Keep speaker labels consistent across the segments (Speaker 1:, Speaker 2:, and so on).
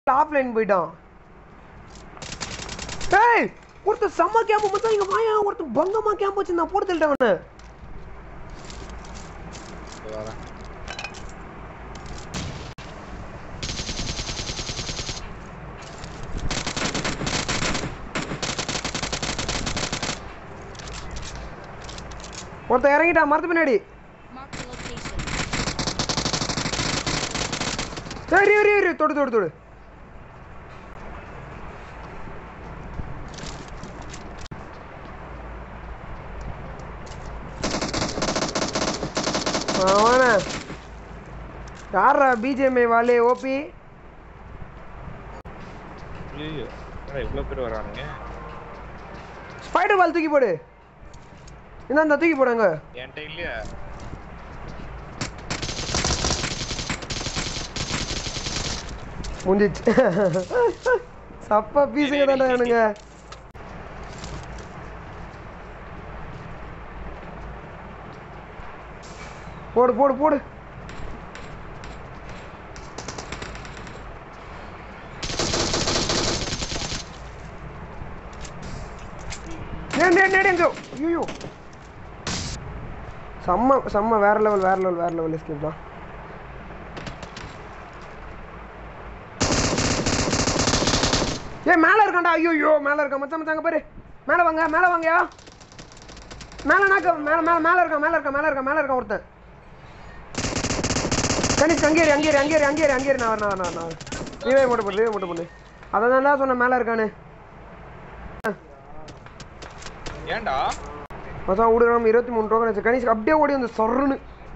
Speaker 1: Offline போயிட்டான் ஏய் ஒருத்தன் செம்ம கேம்ப் மச்சான் இங்க வாயா ஒருத்தன் பங்கமா கேம்ப் வச்சிருந்தான் போட்டு தள்ளிட்டேன் அவனை
Speaker 2: இதோ வரேன்.
Speaker 1: ஒருத்தன் இறங்கிட்டான் மரத்து பின்னாடி
Speaker 3: Marked a location.
Speaker 1: சரி இரு இரு தொடு தொடு தொடு அவன யாரா பிஜேஎம்ஐ வாலே ஓபி
Speaker 2: ஐயையோ, என்னடா இவ்வளவு பேர் வரானுங்க
Speaker 1: ஸ்பைடர் பால் தூக்கி போடு இந்த அந்த தூக்கி போடுங்க
Speaker 2: என்கிட்ட இல்லையா
Speaker 1: முடிஞ்சிச்சு சப்பா பீஸுங்க தானே வேணுங்க போடு போடு போடு நேடு நேடு நேடு எங்க ஐயோ செம்ம செம்ம வேற லெவல் வேற லெவல் வேற லெவல் எஸ்கேப் தான் ஏ மேல இருக்கான்டா ஐயோ ஐயோ மேல இருக்கான் மச்சான் மச்சாங்க பாரு மேல வாங்க மேல வாங்கயா மேல நாக்க மேல மேல மேல இருக்கான் மேல இருக்கான் மேல இருக்கான் மேல இருக்கான் ஒருத்தன் கணிஷ் அங்கேரி அங்கேரி அங்கேரி அங்கேரி அங்கேரி நான் வரேன், நான் வரேன், நான் வரேன். நீவே மட்டும் பண்ணு நீவே மட்டும் பண்ணு அதை தான் சொன்னேன் மேல இருக்கானு
Speaker 2: ஏன்டா
Speaker 1: மச்சான் விடுறோம் இருபத்தி மூணு டோக்கன் வச்சு கணிஷ் அப்படியே ஓடி வந்து சொர்ருன்னு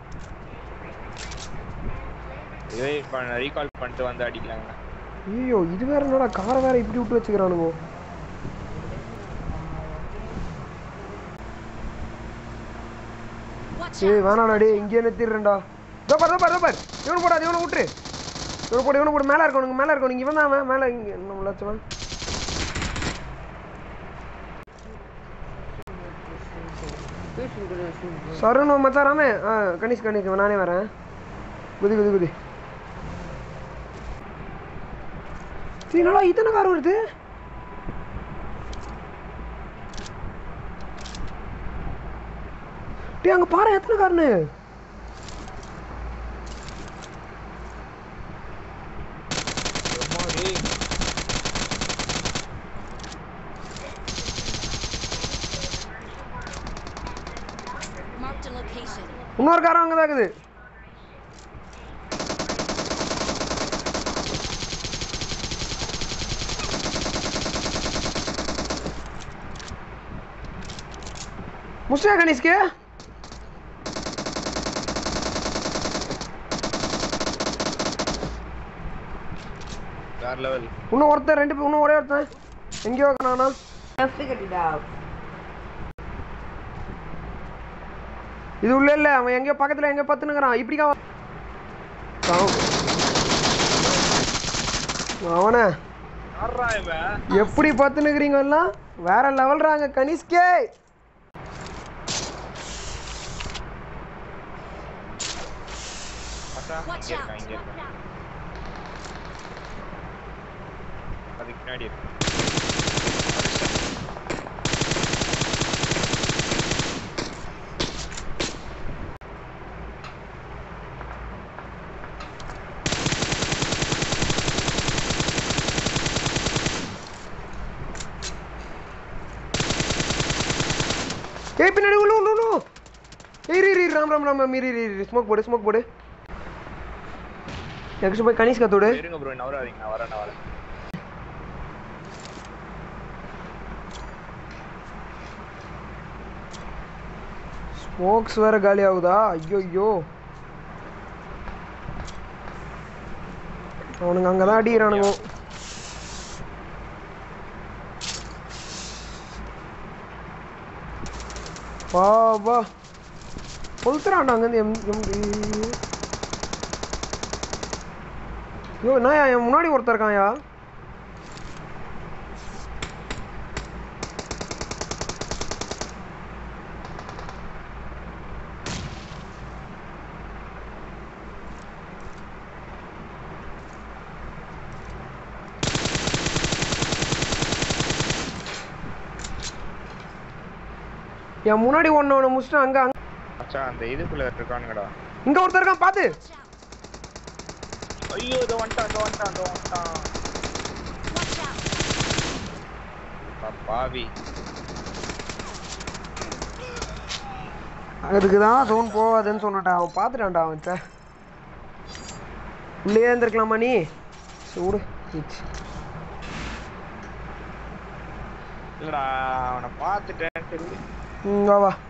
Speaker 2: இதே ரீகால் பண்ணிட்டு வந்து அடிக்கலாங்க
Speaker 1: ஐயோ இது வேற என்னடா காரை வேற இப்படி விட்டு வச்சுக்கிறானுங்க
Speaker 3: Watch
Speaker 1: ஏய்
Speaker 3: out.
Speaker 1: வேணாடா டேய் இங்கே நிறுத்திடுறேன்டா இதோ பாரு இதோ பாரு இதோ பாரு இவனு போடாது இவனை விட்டுரு இவனை போடு இவனை போடு மேலே இருக்கணும் மேலே இருக்கணும் இவன் தான் அவன் மேலே இங்கே நம்ம லட்சம் சரணு மச்சான் ராமே ஆ கணேஷ் கணேஷ் நானே வரேன் குதி குதி குதி சரி என்னடா இத்தனை கார் வருது டேய் அங்கே பாரு எத்தனை காருன்னு
Speaker 2: எம்மாடி.
Speaker 3: Marked a location.
Speaker 1: இன்னொரு காரம் அங்கே தான் இருக்குது முஸ்லியா கணேஷ்க்கு
Speaker 2: வேற லெவல்
Speaker 1: இன்னும் ஒருத்தன் ரெண்டு பேர் இன்னும் ஒரே ஒருத்தன் எங்கேயோ இருக்கானா
Speaker 4: I figured it out.
Speaker 1: இது உள்ள இல்ல அவன் எங்கேயோ பக்கத்துல எங்கேயோ பத்துனுங்கிறான் இப்படிக்கா அவன
Speaker 2: யாரா இவன்
Speaker 1: எப்படி பத்துனுக்குறீங்க எல்லாம் வேற லெவல்றாங்க கனிஷ்கே
Speaker 2: பார்த்தா
Speaker 3: Watch
Speaker 2: இங்க
Speaker 3: out.
Speaker 2: இருக்கான் இங்க இருக்கான் அதுக்கு பின்னாடி இருக்கு
Speaker 1: ஏய் பின்னாடி உள்ள உள்ள உள்ள ஏய் இரு, இரு இரு, ராம் ராம் ராம் ராம் இரு இரு இரு ஸ்மோக் போடு ஸ்மோக் போடு நெக்ஸ்ட் போய் கனிஷ் கத்தோடு
Speaker 2: இருங்க ப்ரோ நவராதீங்க நான் வரேன் நான் வரேன்
Speaker 1: ஸ்மோக்ஸ் வேற காலி ஆகுதா ஐயோ ஐயோ அவனுங்க அங்கதான் அடிக்கிறானுங்க வா வா கொளுத்துறான்டா அங்கேருந்து எம் எம் ஐயோ என்னயா என் முன்னாடி ஒருத்தர் இருக்கான்யா என் முன்னாடி ஒன்று ஒன்று முடிச்சுட்டு அங்கே அங்கே
Speaker 2: மச்சான் அந்த இதுக்குள்ள இருக்கானுங்கடா
Speaker 1: இங்கே ஒருத்தர் இருக்கான் பார்த்து
Speaker 3: Watch out!
Speaker 2: ஐயோ இதோ வந்துட்டான் இதோ வந்துட்டான் இதோ வந்துட்டான்
Speaker 3: Watch out!
Speaker 2: அப்பா, பாவி
Speaker 1: அதுக்கு தான் ஜோன் போகாதுன்னு சொன்னட்டா அவன் பார்த்துட்டான்டா அவன் ச்சே. உள்ளே இருந்திருக்கலாமா நீ சூடு
Speaker 2: இல்லடா அவனை பார்த்துட்டேன் சரி
Speaker 1: ம் வா வா